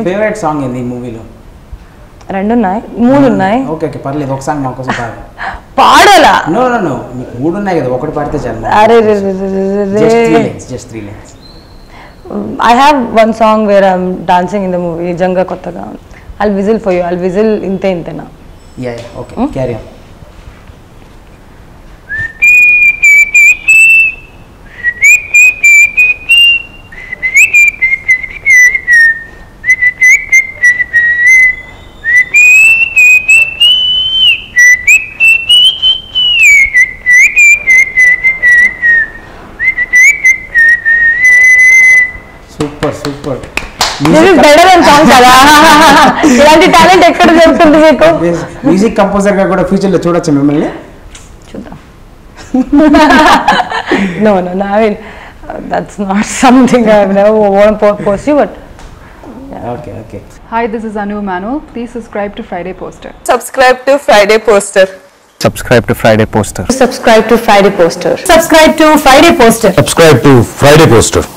Favourite song ఏంది ఈ మూవీలో రెండు ఉన్నాయి మూడు ఉన్నాయి ఓకే ఓకే పర్లేదు ఒక సాంగ్ మాకోసం పాడు పాడాలా నో నో నో మీకు మూడు ఉన్నాయి కదా ఒకటి పాడితే చాలు అరే just three lines just three lines I have one song where I'm dancing in the movie నిజంగా కొత్తగా I'll whistle for you I'll whistle ఇంతే ఇంతేనా yeah okay carry on super super this is better then song కదా ఇలాంటి talent ఎక్కడ దొరుకుతుంది మీకు music composer గా కూడా ఫ్యూచర్ లో చూడొచ్చు మిమ్మల్ని చూద్దాం no no no I mean that's not something I never want pursue but okay okay Hi, this is Anu Manuel. Please subscribe to Friday Poster. subscribe to Friday Poster. subscribe to Friday Poster. subscribe to Friday Poster. Subscribe to Friday Poster. subscribe to Friday Poster.